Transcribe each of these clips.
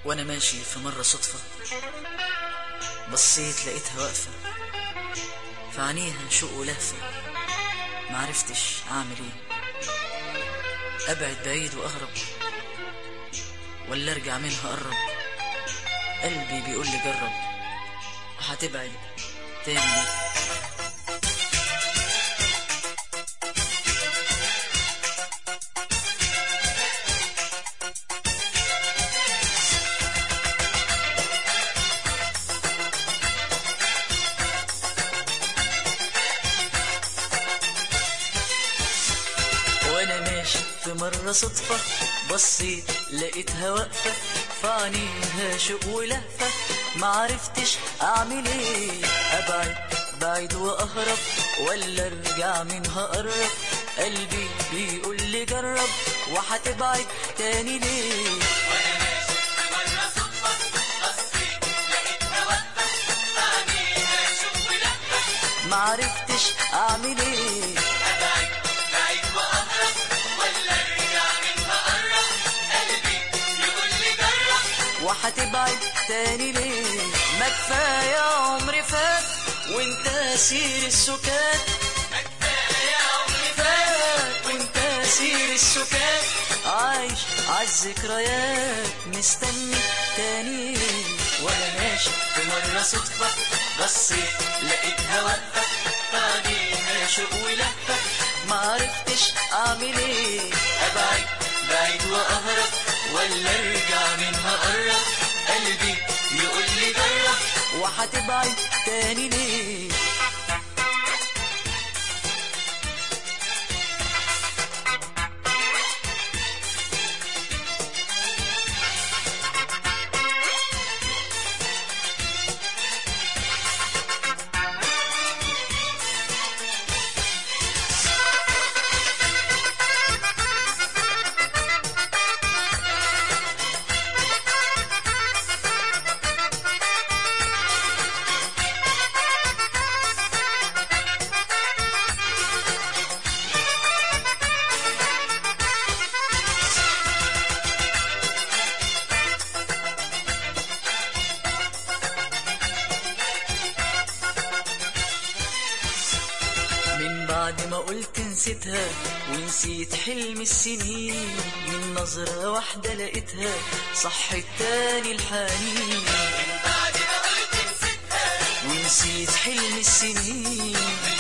وانا ماشي في مرة صدفة بصيت لقيتها واقفة في عينيها شوق ولهفة معرفتش اعمل ايه ابعد بعيد واهرب ولا ارجع منها اقرب قلبي بيقول لي جرب وهتبعد تاني ليه وانا ماشي في مرة صدفة بصيت لقيتها واقفة في عينيها شوق ولهفة معرفتش اعمل ايه ابعد بعيد واهرب ولا ارجع منها اقرب قلبي بيقول لي جرب وهتبعد تاني ليه معرفتش اعمل ايه وهتبعد تاني ليه ما كفايه عمري فات وانت سير السكات فات وانت سير السكات عايش عالذكريات مستني تاني وانا ماشي في مرة صدفة بصيت لقيتها واقفة بعديها شوق ولهفة معرفتش اعمل ايه ابعد بعيد واهرب ولا ارجع منها اقرب قلبي يقول لي جرب وهتبعد تاني ليه من بعد ما قلت نسيتها ونسيت حلم السنين من نظرة واحدة لقيتها صح التاني الحنين ونسيت حلم السنين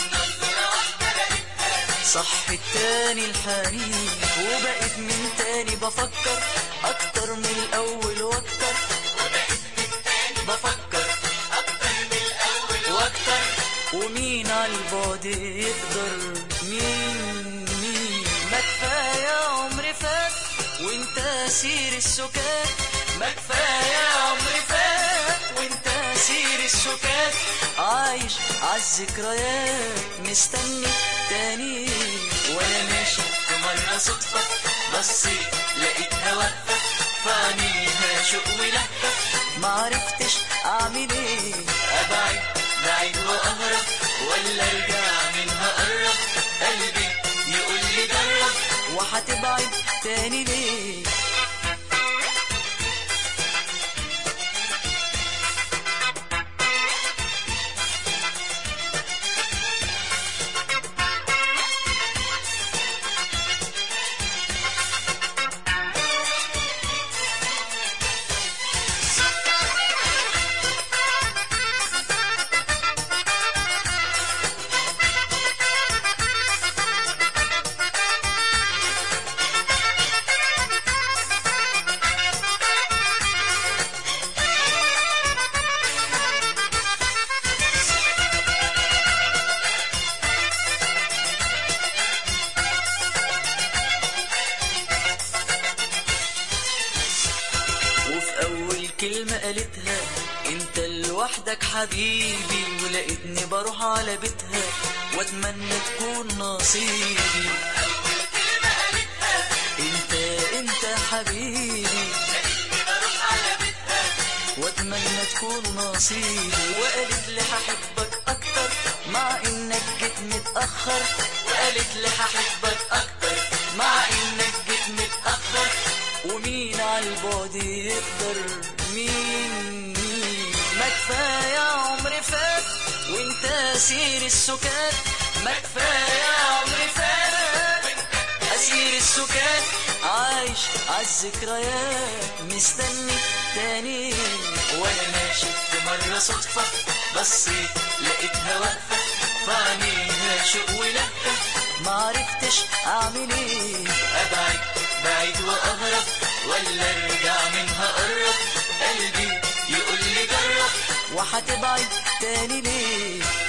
صح التاني الحنين وبقيت من تاني بفكر اكتر من الاول واكتر بفكر واكتر ومين عالبعد يقدر مين مين ما كفايه عمري فات وانت سير السكات ما كفايه عمري فات وانت سير السكات عايش عالذكريات مستني تاني وانا ماشي في مرة صدفة بصيت لقيتها واقفة في عينيها شوق ولهفة معرفتش اعمل ايه ابعد بعيد واهرب ولا ارجع منها اقرب قلبي يقول لي جرب وهتبعد تاني ليه وفي أول كلمة قالتها انت لوحدك حبيبي ولقيتني بروح على بيتها واتمنى تكون نصيبي انت انت حبيبي واتمنى تكون نصيبي وقالت لي هحبك اكتر مع انك جيت متاخر وقالت لي هحبك اكتر مع انك جيت متاخر ومين عالبعد يقدر مين مين ما كفاية عمر فات وانت اسير السكات ما كفاية عمر فات اسير السكات عايش عالذكريات مستني تاني وانا ماشي في مرة صدفة بصيت لقيتها واقفة فعينيها شوق ولهفة معرفتش اعمل ايه ابعد بعيد واهرب ولا ارجع منها اقرب قلبي يقول لي جرب وهتبعد تاني ليه